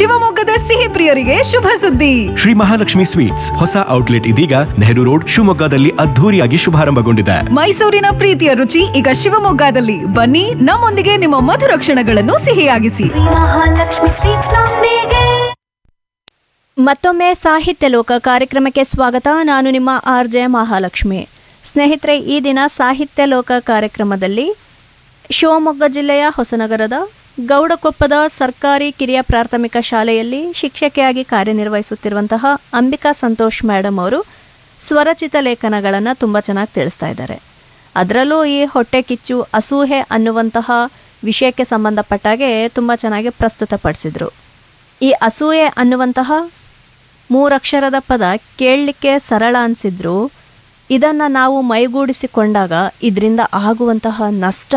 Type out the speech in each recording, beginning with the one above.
ಶಿವಮೊಗ್ಗದ ಸಿಹಿ ಪ್ರಿಯರಿಗೆ ಶುಭ ಸುದ್ದಿ ಶ್ರೀ ಮಹಾಲಕ್ಷ್ಮಿ ಸ್ವೀಟ್ಸ್ ಹೊಸ ಔಟ್ಲೆಟ್ ಇದೀಗ ನೆಹರು ರೋಡ್ ಶಿವಮೊಗ್ಗದಲ್ಲಿ ಅದ್ಧೂರಿಯಾಗಿ ಶುಭಾರಂಭಗೊಂಡಿದೆ ಮೈಸೂರಿನ ಪ್ರೀತಿಯ ರುಚಿ ಈಗ ಶಿವಮೊಗ್ಗದಲ್ಲಿ ಬನ್ನಿ ನಮ್ಮೊಂದಿಗೆ ನಿಮ್ಮ ಮಧುರ ಕ್ಷಣಗಳನ್ನು ಸಿಹಿಯಾಗಿಸಿ ಮಹಾಲಕ್ಷ್ಮಿ ಸ್ವೀಟ್ಸ್ ನೊಂದಿಗೆ ಮತ್ತೊಮ್ಮೆ ಸಾಹಿತ್ಯ ಲೋಕ ಕಾರ್ಯಕ್ರಮಕ್ಕೆ ಸ್ವಾಗತ ನಾನು ನಿಮ್ಮ ಆರ್ ಜೆ ಮಹಾಲಕ್ಷ್ಮಿ ಸ್ನೇಹಿತರೆ ಈ ದಿನ ಸಾಹಿತ್ಯ ಲೋಕ ಕಾರ್ಯಕ್ರಮದಲ್ಲಿ ಶಿವಮೊಗ್ಗ ಜಿಲ್ಲೆಯ ಹೊಸನಗರದ ಗೌಡಕೊಪ್ಪದ ಸರ್ಕಾರಿ ಕಿರಿಯ ಪ್ರಾಥಮಿಕ ಶಾಲೆಯಲ್ಲಿ ಶಿಕ್ಷಕಿಯಾಗಿ ಕಾರ್ಯನಿರ್ವಹಿಸುತ್ತಿರುವಂತಹ ಅಂಬಿಕಾ ಸಂತೋಷ್ ಮೇಡಮ್ ಅವರು ಸ್ವರಚಿತ ಲೇಖನಗಳನ್ನು ತುಂಬ ಚೆನ್ನಾಗಿ ತಿಳಿಸ್ತಾ ಇದ್ದಾರೆ ಅದರಲ್ಲೂ ಈ ಹೊಟ್ಟೆ ಕಿಚ್ಚು ಅಸೂಹೆ ಅನ್ನುವಂತಹ ವಿಷಯಕ್ಕೆ ಸಂಬಂಧಪಟ್ಟಾಗೆ ತುಂಬ ಚೆನ್ನಾಗಿ ಪ್ರಸ್ತುತಪಡಿಸಿದರು ಈ ಅಸೂಯೆ ಅನ್ನುವಂತಹ ಮೂರಕ್ಷರದ ಪದ ಕೇಳಲಿಕ್ಕೆ ಸರಳ ಅನಿಸಿದ್ರು ಇದನ್ನು ನಾವು ಮೈಗೂಡಿಸಿಕೊಂಡಾಗ ಇದರಿಂದ ಆಗುವಂತಹ ನಷ್ಟ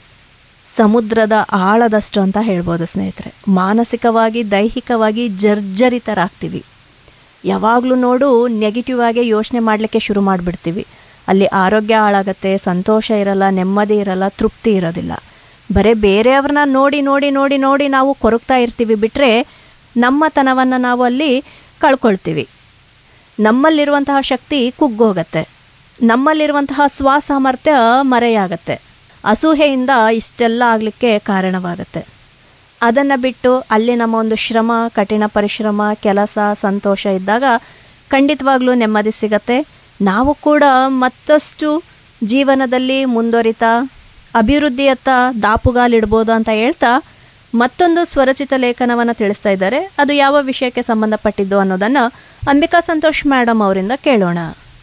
ಸಮುದ್ರದ ಆಳದಷ್ಟು ಅಂತ ಹೇಳ್ಬೋದು ಸ್ನೇಹಿತರೆ ಮಾನಸಿಕವಾಗಿ ದೈಹಿಕವಾಗಿ ಜರ್ಜರಿತರಾಗ್ತೀವಿ ಯಾವಾಗಲೂ ನೋಡು ನೆಗೆಟಿವ್ ಆಗಿ ಯೋಚನೆ ಮಾಡಲಿಕ್ಕೆ ಶುರು ಮಾಡಿಬಿಡ್ತೀವಿ ಅಲ್ಲಿ ಆರೋಗ್ಯ ಹಾಳಾಗತ್ತೆ ಸಂತೋಷ ಇರಲ್ಲ ನೆಮ್ಮದಿ ಇರಲ್ಲ ತೃಪ್ತಿ ಇರೋದಿಲ್ಲ ಬರೀ ಬೇರೆಯವ್ರನ್ನ ನೋಡಿ ನೋಡಿ ನೋಡಿ ನೋಡಿ ನಾವು ಕೊರಗ್ತಾ ಇರ್ತೀವಿ ಬಿಟ್ಟರೆ ನಮ್ಮತನವನ್ನು ನಾವು ಅಲ್ಲಿ ಕಳ್ಕೊಳ್ತೀವಿ ನಮ್ಮಲ್ಲಿರುವಂತಹ ಶಕ್ತಿ ಕುಗ್ಗೋಗತ್ತೆ ನಮ್ಮಲ್ಲಿರುವಂತಹ ಸ್ವಸಾಮರ್ಥ್ಯ ಮರೆಯಾಗತ್ತೆ ಅಸೂಹೆಯಿಂದ ಇಷ್ಟೆಲ್ಲ ಆಗಲಿಕ್ಕೆ ಕಾರಣವಾಗತ್ತೆ ಅದನ್ನು ಬಿಟ್ಟು ಅಲ್ಲಿ ನಮ್ಮ ಒಂದು ಶ್ರಮ ಕಠಿಣ ಪರಿಶ್ರಮ ಕೆಲಸ ಸಂತೋಷ ಇದ್ದಾಗ ಖಂಡಿತವಾಗ್ಲೂ ನೆಮ್ಮದಿ ಸಿಗತ್ತೆ ನಾವು ಕೂಡ ಮತ್ತಷ್ಟು ಜೀವನದಲ್ಲಿ ಮುಂದುವರಿತಾ ಅಭಿವೃದ್ಧಿಯತ್ತ ದಾಪುಗಾಲಿಡ್ಬೋದು ಅಂತ ಹೇಳ್ತಾ ಮತ್ತೊಂದು ಸ್ವರಚಿತ ಲೇಖನವನ್ನು ತಿಳಿಸ್ತಾ ಇದ್ದಾರೆ ಅದು ಯಾವ ವಿಷಯಕ್ಕೆ ಸಂಬಂಧಪಟ್ಟಿದ್ದು ಅನ್ನೋದನ್ನು ಅಂಬಿಕಾ ಸಂತೋಷ್ ಮೇಡಮ್ ಅವರಿಂದ ಕೇಳೋಣ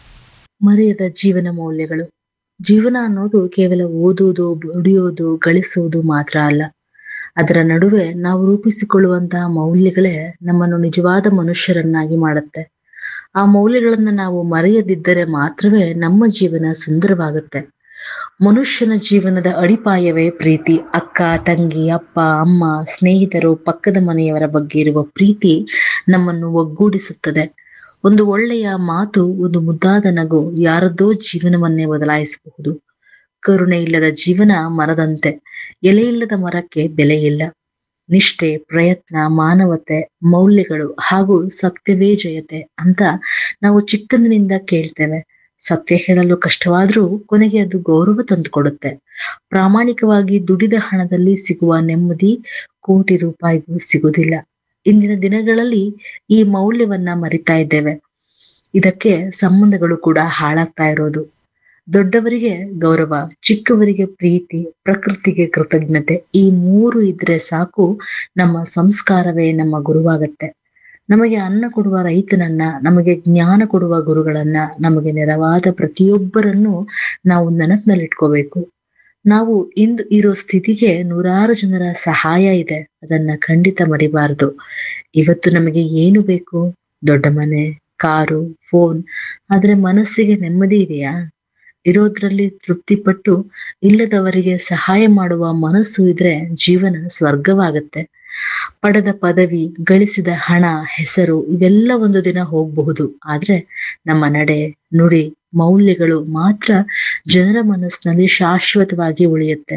ಮರೆಯದ ಜೀವನ ಮೌಲ್ಯಗಳು ಜೀವನ ಅನ್ನೋದು ಕೇವಲ ಓದುವುದು ದುಡಿಯೋದು ಗಳಿಸುವುದು ಮಾತ್ರ ಅಲ್ಲ ಅದರ ನಡುವೆ ನಾವು ರೂಪಿಸಿಕೊಳ್ಳುವಂತಹ ಮೌಲ್ಯಗಳೇ ನಮ್ಮನ್ನು ನಿಜವಾದ ಮನುಷ್ಯರನ್ನಾಗಿ ಮಾಡುತ್ತೆ ಆ ಮೌಲ್ಯಗಳನ್ನ ನಾವು ಮರೆಯದಿದ್ದರೆ ಮಾತ್ರವೇ ನಮ್ಮ ಜೀವನ ಸುಂದರವಾಗುತ್ತೆ ಮನುಷ್ಯನ ಜೀವನದ ಅಡಿಪಾಯವೇ ಪ್ರೀತಿ ಅಕ್ಕ ತಂಗಿ ಅಪ್ಪ ಅಮ್ಮ ಸ್ನೇಹಿತರು ಪಕ್ಕದ ಮನೆಯವರ ಬಗ್ಗೆ ಇರುವ ಪ್ರೀತಿ ನಮ್ಮನ್ನು ಒಗ್ಗೂಡಿಸುತ್ತದೆ ಒಂದು ಒಳ್ಳೆಯ ಮಾತು ಒಂದು ಮುದ್ದಾದ ನಗು ಯಾರದ್ದೋ ಜೀವನವನ್ನೇ ಬದಲಾಯಿಸಬಹುದು ಕರುಣೆ ಇಲ್ಲದ ಜೀವನ ಮರದಂತೆ ಎಲೆ ಇಲ್ಲದ ಮರಕ್ಕೆ ಬೆಲೆ ಇಲ್ಲ ನಿಷ್ಠೆ ಪ್ರಯತ್ನ ಮಾನವತೆ ಮೌಲ್ಯಗಳು ಹಾಗೂ ಸತ್ಯವೇ ಜಯತೆ ಅಂತ ನಾವು ಚಿಕ್ಕಂದಿನಿಂದ ಕೇಳ್ತೇವೆ ಸತ್ಯ ಹೇಳಲು ಕಷ್ಟವಾದ್ರೂ ಕೊನೆಗೆ ಅದು ಗೌರವ ತಂದುಕೊಡುತ್ತೆ ಪ್ರಾಮಾಣಿಕವಾಗಿ ದುಡಿದ ಹಣದಲ್ಲಿ ಸಿಗುವ ನೆಮ್ಮದಿ ಕೋಟಿ ರೂಪಾಯಿಗೂ ಸಿಗುವುದಿಲ್ಲ ಇಂದಿನ ದಿನಗಳಲ್ಲಿ ಈ ಮೌಲ್ಯವನ್ನ ಮರಿತಾ ಇದ್ದೇವೆ ಇದಕ್ಕೆ ಸಂಬಂಧಗಳು ಕೂಡ ಹಾಳಾಗ್ತಾ ಇರೋದು ದೊಡ್ಡವರಿಗೆ ಗೌರವ ಚಿಕ್ಕವರಿಗೆ ಪ್ರೀತಿ ಪ್ರಕೃತಿಗೆ ಕೃತಜ್ಞತೆ ಈ ಮೂರು ಇದ್ರೆ ಸಾಕು ನಮ್ಮ ಸಂಸ್ಕಾರವೇ ನಮ್ಮ ಗುರುವಾಗತ್ತೆ ನಮಗೆ ಅನ್ನ ಕೊಡುವ ರೈತನನ್ನ ನಮಗೆ ಜ್ಞಾನ ಕೊಡುವ ಗುರುಗಳನ್ನ ನಮಗೆ ನೆರವಾದ ಪ್ರತಿಯೊಬ್ಬರನ್ನು ನಾವು ನೆನಪಿನಲ್ಲಿಟ್ಕೋಬೇಕು ನಾವು ಇಂದು ಇರೋ ಸ್ಥಿತಿಗೆ ನೂರಾರು ಜನರ ಸಹಾಯ ಇದೆ ಅದನ್ನ ಖಂಡಿತ ಮರಿಬಾರದು ಇವತ್ತು ನಮಗೆ ಏನು ಬೇಕು ದೊಡ್ಡ ಮನೆ ಕಾರು ಫೋನ್ ಆದ್ರೆ ಮನಸ್ಸಿಗೆ ನೆಮ್ಮದಿ ಇದೆಯಾ ಇರೋದ್ರಲ್ಲಿ ತೃಪ್ತಿಪಟ್ಟು ಇಲ್ಲದವರಿಗೆ ಸಹಾಯ ಮಾಡುವ ಮನಸ್ಸು ಇದ್ರೆ ಜೀವನ ಸ್ವರ್ಗವಾಗತ್ತೆ ಪಡೆದ ಪದವಿ ಗಳಿಸಿದ ಹಣ ಹೆಸರು ಇವೆಲ್ಲ ಒಂದು ದಿನ ಹೋಗಬಹುದು ಆದ್ರೆ ನಮ್ಮ ನಡೆ ನುಡಿ ಮೌಲ್ಯಗಳು ಮಾತ್ರ ಜನರ ಮನಸ್ಸಿನಲ್ಲಿ ಶಾಶ್ವತವಾಗಿ ಉಳಿಯುತ್ತೆ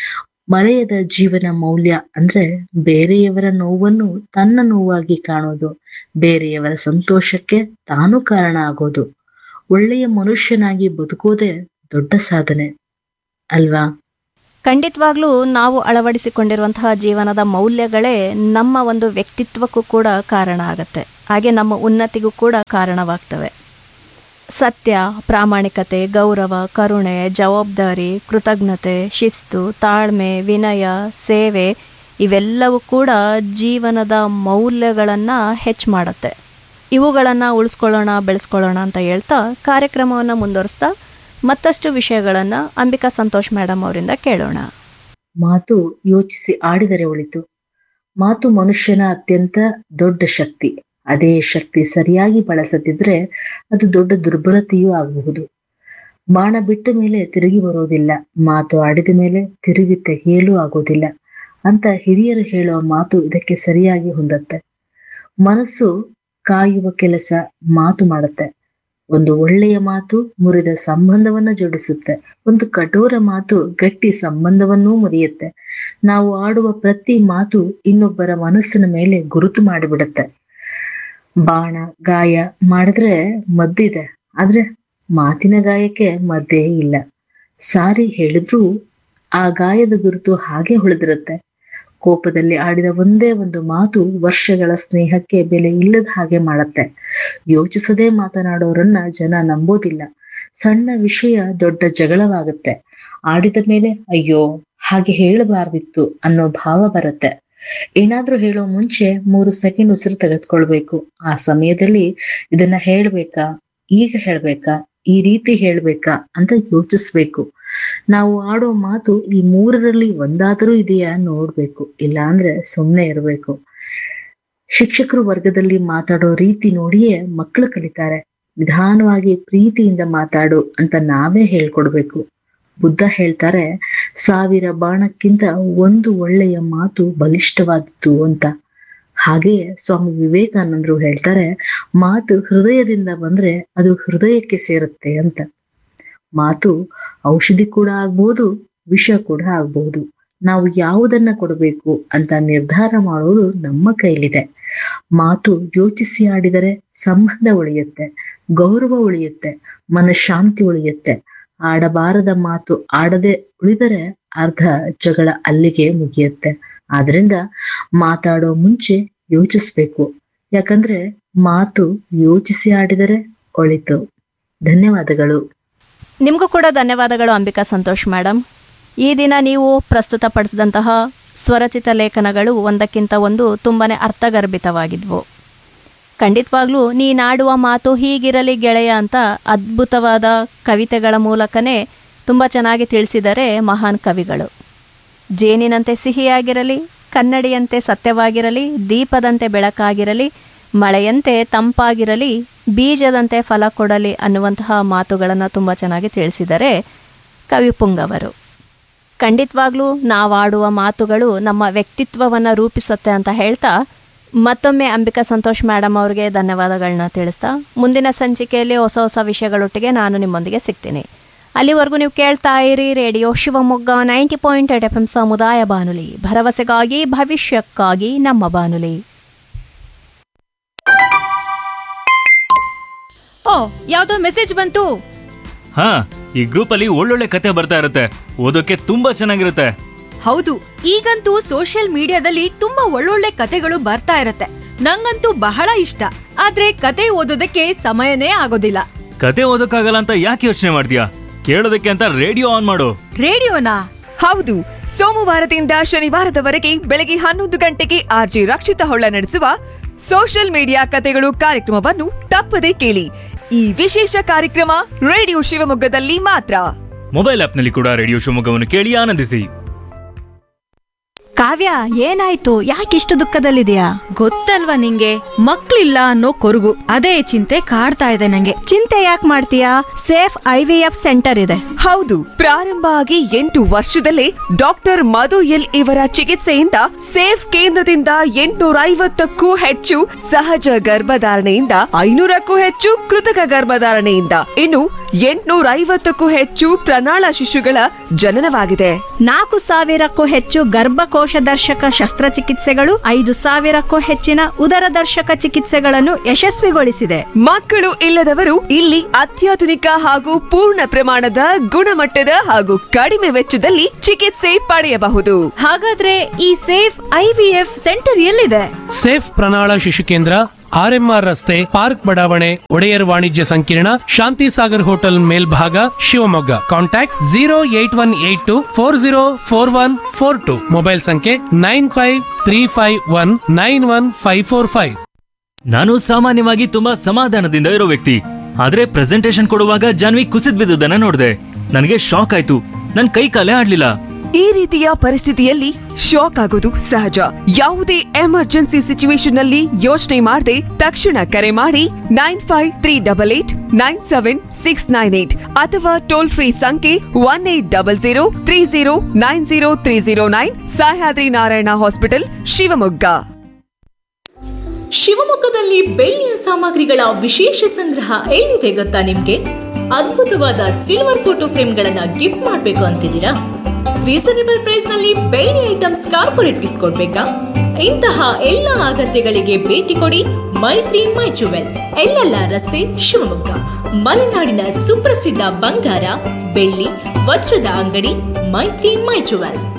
ಮರೆಯದ ಜೀವನ ಮೌಲ್ಯ ಅಂದ್ರೆ ಬೇರೆಯವರ ನೋವನ್ನು ತನ್ನ ನೋವಾಗಿ ಕಾಣೋದು ಬೇರೆಯವರ ಸಂತೋಷಕ್ಕೆ ತಾನು ಕಾರಣ ಆಗೋದು ಒಳ್ಳೆಯ ಮನುಷ್ಯನಾಗಿ ಬದುಕೋದೇ ದೊಡ್ಡ ಸಾಧನೆ ಅಲ್ವಾ ಖಂಡಿತವಾಗ್ಲೂ ನಾವು ಅಳವಡಿಸಿಕೊಂಡಿರುವಂತಹ ಜೀವನದ ಮೌಲ್ಯಗಳೇ ನಮ್ಮ ಒಂದು ವ್ಯಕ್ತಿತ್ವಕ್ಕೂ ಕೂಡ ಕಾರಣ ಆಗುತ್ತೆ ಹಾಗೆ ನಮ್ಮ ಉನ್ನತಿಗೂ ಕೂಡ ಕಾರಣವಾಗ್ತವೆ ಸತ್ಯ ಪ್ರಾಮಾಣಿಕತೆ ಗೌರವ ಕರುಣೆ ಜವಾಬ್ದಾರಿ ಕೃತಜ್ಞತೆ ಶಿಸ್ತು ತಾಳ್ಮೆ ವಿನಯ ಸೇವೆ ಇವೆಲ್ಲವೂ ಕೂಡ ಜೀವನದ ಮೌಲ್ಯಗಳನ್ನು ಹೆಚ್ಚು ಮಾಡುತ್ತೆ ಇವುಗಳನ್ನು ಉಳಿಸ್ಕೊಳ್ಳೋಣ ಬೆಳೆಸ್ಕೊಳ್ಳೋಣ ಅಂತ ಹೇಳ್ತಾ ಕಾರ್ಯಕ್ರಮವನ್ನು ಮುಂದುವರಿಸ್ತಾ ಮತ್ತಷ್ಟು ವಿಷಯಗಳನ್ನು ಅಂಬಿಕಾ ಸಂತೋಷ್ ಮೇಡಮ್ ಅವರಿಂದ ಕೇಳೋಣ ಮಾತು ಯೋಚಿಸಿ ಆಡಿದರೆ ಒಳಿತು ಮಾತು ಮನುಷ್ಯನ ಅತ್ಯಂತ ದೊಡ್ಡ ಶಕ್ತಿ ಅದೇ ಶಕ್ತಿ ಸರಿಯಾಗಿ ಬಳಸದಿದ್ರೆ ಅದು ದೊಡ್ಡ ದುರ್ಬಲತೆಯೂ ಆಗಬಹುದು ಬಾಣ ಬಿಟ್ಟ ಮೇಲೆ ತಿರುಗಿ ಬರೋದಿಲ್ಲ ಮಾತು ಆಡಿದ ಮೇಲೆ ತಿರುಗಿ ತೆಗೆಯಲು ಆಗೋದಿಲ್ಲ ಅಂತ ಹಿರಿಯರು ಹೇಳುವ ಮಾತು ಇದಕ್ಕೆ ಸರಿಯಾಗಿ ಹೊಂದತ್ತೆ ಮನಸ್ಸು ಕಾಯುವ ಕೆಲಸ ಮಾತು ಮಾಡುತ್ತೆ ಒಂದು ಒಳ್ಳೆಯ ಮಾತು ಮುರಿದ ಸಂಬಂಧವನ್ನ ಜೋಡಿಸುತ್ತೆ ಒಂದು ಕಠೋರ ಮಾತು ಗಟ್ಟಿ ಸಂಬಂಧವನ್ನೂ ಮುರಿಯುತ್ತೆ ನಾವು ಆಡುವ ಪ್ರತಿ ಮಾತು ಇನ್ನೊಬ್ಬರ ಮನಸ್ಸಿನ ಮೇಲೆ ಗುರುತು ಮಾಡಿಬಿಡುತ್ತೆ ಬಾಣ ಗಾಯ ಮಾಡಿದ್ರೆ ಮದ್ದಿದೆ ಆದ್ರೆ ಮಾತಿನ ಗಾಯಕ್ಕೆ ಮದ್ದೇ ಇಲ್ಲ ಸಾರಿ ಹೇಳಿದ್ರೂ ಆ ಗಾಯದ ಗುರುತು ಹಾಗೆ ಉಳಿದಿರುತ್ತೆ ಕೋಪದಲ್ಲಿ ಆಡಿದ ಒಂದೇ ಒಂದು ಮಾತು ವರ್ಷಗಳ ಸ್ನೇಹಕ್ಕೆ ಬೆಲೆ ಇಲ್ಲದ ಹಾಗೆ ಮಾಡತ್ತೆ ಯೋಚಿಸದೇ ಮಾತನಾಡೋರನ್ನ ಜನ ನಂಬೋದಿಲ್ಲ ಸಣ್ಣ ವಿಷಯ ದೊಡ್ಡ ಜಗಳವಾಗುತ್ತೆ ಆಡಿದ ಮೇಲೆ ಅಯ್ಯೋ ಹಾಗೆ ಹೇಳಬಾರ್ದಿತ್ತು ಅನ್ನೋ ಭಾವ ಬರುತ್ತೆ ಏನಾದ್ರೂ ಹೇಳೋ ಮುಂಚೆ ಮೂರು ಸೆಕೆಂಡ್ ಉಸಿರು ತೆಗೆದುಕೊಳ್ಬೇಕು ಆ ಸಮಯದಲ್ಲಿ ಇದನ್ನ ಹೇಳ್ಬೇಕಾ ಈಗ ಹೇಳ್ಬೇಕಾ ಈ ರೀತಿ ಹೇಳ್ಬೇಕಾ ಅಂತ ಯೋಚಿಸ್ಬೇಕು ನಾವು ಆಡೋ ಮಾತು ಈ ಮೂರರಲ್ಲಿ ಒಂದಾದರೂ ಇದೆಯಾ ನೋಡ್ಬೇಕು ಇಲ್ಲ ಅಂದ್ರೆ ಸುಮ್ಮನೆ ಇರಬೇಕು ಶಿಕ್ಷಕರು ವರ್ಗದಲ್ಲಿ ಮಾತಾಡೋ ರೀತಿ ನೋಡಿಯೇ ಮಕ್ಕಳು ಕಲಿತಾರೆ ನಿಧಾನವಾಗಿ ಪ್ರೀತಿಯಿಂದ ಮಾತಾಡು ಅಂತ ನಾವೇ ಹೇಳ್ಕೊಡ್ಬೇಕು ಬುದ್ಧ ಹೇಳ್ತಾರೆ ಸಾವಿರ ಬಾಣಕ್ಕಿಂತ ಒಂದು ಒಳ್ಳೆಯ ಮಾತು ಬಲಿಷ್ಠವಾದದ್ದು ಅಂತ ಹಾಗೆಯೇ ಸ್ವಾಮಿ ವಿವೇಕಾನಂದರು ಹೇಳ್ತಾರೆ ಮಾತು ಹೃದಯದಿಂದ ಬಂದ್ರೆ ಅದು ಹೃದಯಕ್ಕೆ ಸೇರುತ್ತೆ ಅಂತ ಮಾತು ಔಷಧಿ ಕೂಡ ಆಗ್ಬೋದು ವಿಷ ಕೂಡ ಆಗ್ಬೋದು ನಾವು ಯಾವುದನ್ನ ಕೊಡಬೇಕು ಅಂತ ನಿರ್ಧಾರ ಮಾಡೋದು ನಮ್ಮ ಕೈಲಿದೆ ಮಾತು ಯೋಚಿಸಿ ಆಡಿದರೆ ಸಂಬಂಧ ಉಳಿಯುತ್ತೆ ಗೌರವ ಉಳಿಯುತ್ತೆ ಮನಃಶಾಂತಿ ಉಳಿಯುತ್ತೆ ಆಡಬಾರದ ಮಾತು ಆಡದೆ ಉಳಿದರೆ ಅರ್ಧ ಜಗಳ ಅಲ್ಲಿಗೆ ಮುಗಿಯುತ್ತೆ ಆದ್ರಿಂದ ಮಾತಾಡೋ ಮುಂಚೆ ಯೋಚಿಸ್ಬೇಕು ಯಾಕಂದ್ರೆ ಮಾತು ಯೋಚಿಸಿ ಆಡಿದರೆ ಒಳಿತು ಧನ್ಯವಾದಗಳು ನಿಮಗೂ ಕೂಡ ಧನ್ಯವಾದಗಳು ಅಂಬಿಕಾ ಸಂತೋಷ್ ಮೇಡಮ್ ಈ ದಿನ ನೀವು ಪ್ರಸ್ತುತಪಡಿಸಿದಂತಹ ಸ್ವರಚಿತ ಲೇಖನಗಳು ಒಂದಕ್ಕಿಂತ ಒಂದು ತುಂಬಾ ಅರ್ಥಗರ್ಭಿತವಾಗಿದ್ವು ಖಂಡಿತವಾಗ್ಲೂ ನೀನಾಡುವ ಮಾತು ಹೀಗಿರಲಿ ಗೆಳೆಯ ಅಂತ ಅದ್ಭುತವಾದ ಕವಿತೆಗಳ ಮೂಲಕನೇ ತುಂಬ ಚೆನ್ನಾಗಿ ತಿಳಿಸಿದರೆ ಮಹಾನ್ ಕವಿಗಳು ಜೇನಿನಂತೆ ಸಿಹಿಯಾಗಿರಲಿ ಕನ್ನಡಿಯಂತೆ ಸತ್ಯವಾಗಿರಲಿ ದೀಪದಂತೆ ಬೆಳಕಾಗಿರಲಿ ಮಳೆಯಂತೆ ತಂಪಾಗಿರಲಿ ಬೀಜದಂತೆ ಫಲ ಕೊಡಲಿ ಅನ್ನುವಂತಹ ಮಾತುಗಳನ್ನು ತುಂಬ ಚೆನ್ನಾಗಿ ತಿಳಿಸಿದರೆ ಕವಿ ಪುಂಗವರು ಖಂಡಿತವಾಗ್ಲೂ ನಾವಾಡುವ ಮಾತುಗಳು ನಮ್ಮ ವ್ಯಕ್ತಿತ್ವವನ್ನು ರೂಪಿಸುತ್ತೆ ಅಂತ ಹೇಳ್ತಾ ಮತ್ತೊಮ್ಮೆ ಅಂಬಿಕಾ ಸಂತೋಷ್ ಮೇಡಮ್ ಅವರಿಗೆ ಧನ್ಯವಾದಗಳನ್ನ ತಿಳಿಸ್ತಾ ಮುಂದಿನ ಸಂಚಿಕೆಯಲ್ಲಿ ಹೊಸ ಹೊಸ ವಿಷಯಗಳೊಟ್ಟಿಗೆ ನಾನು ನಿಮ್ಮೊಂದಿಗೆ ಸಿಗ್ತೀನಿ ಅಲ್ಲಿವರೆಗೂ ನೀವು ಕೇಳ್ತಾ ಇರಿ radio Shivamogga ninety point eight F M ಸಮುದಾಯ ಬಾನುಲಿ ಭರವಸೆಗಾಗಿ ಭವಿಷ್ಯಕ್ಕಾಗಿ ನಮ್ಮ ಬಾನುಲಿ ಓ ಯಾವ್ದೋ ಮೆಸೇಜ್ ಬಂತು ಹಾ ಈ ಗ್ರೂಪ್ ಅಲ್ಲಿ ಒಳ್ಳೊಳ್ಳೆ ಕತೆ ಬರ್ತಾ ಇರುತ್ತೆ ಓದೋಕೆ ತುಂಬಾ ಚೆನ್ನಾಗಿರುತ್ತೆ ಹೌದು ಈಗಂತೂ ಸೋಷಿಯಲ್ ಮೀಡಿಯಾದಲ್ಲಿ ತುಂಬಾ ಒಳ್ಳೊಳ್ಳೆ ಕತೆಗಳು ಬರ್ತಾ ಇರತ್ತೆ ನಂಗಂತೂ ಬಹಳ ಇಷ್ಟ ಆದ್ರೆ ಕತೆ ಓದೋದಕ್ಕೆ ಸಮಯನೇ ಆಗೋದಿಲ್ಲ ಕತೆ ಓದೋಕ್ಕಾಗಲ್ಲ ಅಂತ ಯಾಕೆ ಯೋಚನೆ ಮಾಡ್ತೀಯಾ ಕೇಳೋದಕ್ಕೆ ಅಂತ ರೇಡಿಯೋ ಆನ್ ಮಾಡು ರೇಡಿಯೋನಾ ಹೌದು ಸೋಮವಾರದಿಂದ ಶನಿವಾರದವರೆಗೆ ಬೆಳಗ್ಗೆ ಹನ್ನೊಂದು ಗಂಟೆಗೆ ಆರ್ಜಿ ರಕ್ಷಿತ ಹೊಳ್ಳ ನಡೆಸುವ ಸೋಷಿಯಲ್ ಮೀಡಿಯಾ ಕತೆಗಳು ಕಾರ್ಯಕ್ರಮವನ್ನು ತಪ್ಪದೇ ಕೇಳಿ ಈ ವಿಶೇಷ ಕಾರ್ಯಕ್ರಮ ರೇಡಿಯೋ ಶಿವಮೊಗ್ಗದಲ್ಲಿ ಮಾತ್ರ ಮೊಬೈಲ್ ಆಪ್ನಲ್ಲಿ ಕೂಡ ರೇಡಿಯೋ ಶಿವಮೊಗ್ಗವನ್ನು ಕೇಳಿ ಆನಂದಿಸಿ ಕಾವ್ಯ ಏನಾಯ್ತು ಯಾಕಿಷ್ಟು ದುಃಖದಲ್ಲಿದೆಯಾ ಗೊತ್ತಲ್ವಾ ನಿಂಗೆ ಮಕ್ಳಿಲ್ಲ ಅನ್ನೋ ಕೊರಗು ಅದೇ ಚಿಂತೆ ಕಾಡ್ತಾ ಇದೆ ನಂಗೆ ಚಿಂತೆ ಯಾಕೆ ಮಾಡ್ತೀಯಾ safe I V F centre ಇದೆ ಹೌದು ಪ್ರಾರಂಭ ಆಗಿ ಎಂಟು ವರ್ಷದಲ್ಲೇ ಡಾಕ್ಟರ್ ಮಧು ಎಲ್ ಇವರ ಚಿಕಿತ್ಸೆಯಿಂದ ಸೇಫ್ ಕೇಂದ್ರದಿಂದ ಎಂಟುನೂರ ಐವತ್ತಕ್ಕೂ ಹೆಚ್ಚು ಸಹಜ ಗರ್ಭಧಾರಣೆಯಿಂದ ಐನೂರಕ್ಕೂ ಹೆಚ್ಚು ಕೃತಕ ಗರ್ಭಧಾರಣೆಯಿಂದ ಇನ್ನು ಎಂಟುನೂರ ಐವತ್ತಕ್ಕೂ ಹೆಚ್ಚು ಪ್ರಣಾಳ ಶಿಶುಗಳ ಜನನವಾಗಿದೆ ನಾಲ್ಕು ಸಾವಿರಕ್ಕೂ ಹೆಚ್ಚು ಗರ್ಭಕೋಶ ದರ್ಶಕ ಶಸ್ತ್ರಚಿಕಿತ್ಸೆಗಳು ಐದು ಸಾವಿರಕ್ಕೂ ಹೆಚ್ಚಿನ ಉದರ ದರ್ಶಕ ಚಿಕಿತ್ಸೆಗಳನ್ನು ಯಶಸ್ವಿಗೊಳಿಸಿದೆ ಮಕ್ಕಳು ಇಲ್ಲದವರು ಇಲ್ಲಿ ಅತ್ಯಾಧುನಿಕ ಹಾಗೂ ಪೂರ್ಣ ಪ್ರಮಾಣದ ಗುಣಮಟ್ಟದ ಹಾಗೂ ಕಡಿಮೆ ವೆಚ್ಚದಲ್ಲಿ ಚಿಕಿತ್ಸೆ ಪಡೆಯಬಹುದು ಹಾಗಾದ್ರೆ ಈ ಸೇಫ್ ಐವಿಎಫ್ ಸೆಂಟರ್ ಎಲ್ಲಿದೆ ಸೇಫ್ ಪ್ರಣಾಳ ಶಿಶು ಕೇಂದ್ರ ಆರ್ಎಂಆರ್ ರಸ್ತೆ ಪಾರ್ಕ್ ಬಡಾವಣೆ ಒಡೆಯರ್ ವಾಣಿಜ್ಯ ಸಂಕೀರ್ಣ ಶಾಂತಿ ಸಾಗರ್ ಹೋಟೆಲ್ ಮೇಲ್ಭಾಗ Shivamogga contact zero eight one eight two four zero four one four two mobile ಸಂಖ್ಯೆ nine five three five one nine one five four five ನಾನು ಸಾಮಾನ್ಯವಾಗಿ ತುಂಬಾ ಸಮಾಧಾನದಿಂದ ಇರೋ ವ್ಯಕ್ತಿ ಆದ್ರೆ ಪ್ರೆಸೆಂಟೇಶನ್ ಕೊಡುವಾಗ ಜಾನ್ವಿ ಕುಸಿದ್ ಬಿದ್ದದನ್ನ ನೋಡಿದೆ ನನಗೆ ಶಾಕ್ ಆಯ್ತು ನನ್ ಕೈ ಕಾಲೇ ಆಡ್ಲಿಲ್ಲ ಈ ರೀತಿಯ ಪರಿಸ್ಥಿತಿಯಲ್ಲಿ ಶಾಕ್ ಆಗೋದು ಸಹಜ ಯಾವುದೇ ಎಮರ್ಜೆನ್ಸಿ ಸಿಚುವೇಶನ್ ನಲ್ಲಿ ಯೋಚನೆ ಮಾಡದೆ ತಕ್ಷಣ ಕರೆ ಮಾಡಿ nine five three double eight nine seven six nine eight ಅಥವಾ ಟೋಲ್ ಫ್ರೀ ಸಂಖ್ಯೆ one eight double zero three zero nine zero three zero nine Sahyadri Narayana hospital Shivamogga ಶಿವಮೊಗ್ಗದಲ್ಲಿ ಬೆಳ್ಳಿಯ ಸಾಮಗ್ರಿಗಳ ವಿಶೇಷ ಸಂಗ್ರಹ ಎಲ್ಲಿದೆ ಗೊತ್ತಾ ನಿಮ್ಗೆ ಅದ್ಭುತವಾದ ಸಿಲ್ವರ್ ಫೋಟೋ ಫ್ರೇಮ್ಗಳನ್ನ ಗಿಫ್ಟ್ ಮಾಡ್ಬೇಕು ಅಂತಿದ್ದೀರಾ ರೀಸನೇಬಲ್ ಪ್ರೈಸ್ ನಲ್ಲಿ ಬೆಳ್ಳಿ ಐಟಮ್ಸ್ ಕಾರ್ಪೊರೇಟ್ ಗಿಫ್ಟ್ ಕೊಡ್ಬೇಕಾ ಇಂತಹ ಎಲ್ಲ ಅಗತ್ಯಗಳಿಗೆ ಭೇಟಿ ಕೊಡಿ ಮೈತ್ರಿ ಮೈ ಜುವೆಲ್ ಎಲ್ಲೆಲ್ಲ ರಸ್ತೆ ಶಿವಮೊಗ್ಗ ಮಲೆನಾಡಿನ ಸುಪ್ರಸಿದ್ಧ ಬಂಗಾರ ಬೆಳ್ಳಿ ವಜ್ರದ ಅಂಗಡಿ ಮೈತ್ರಿ ಮೈ ಜುವೆಲ್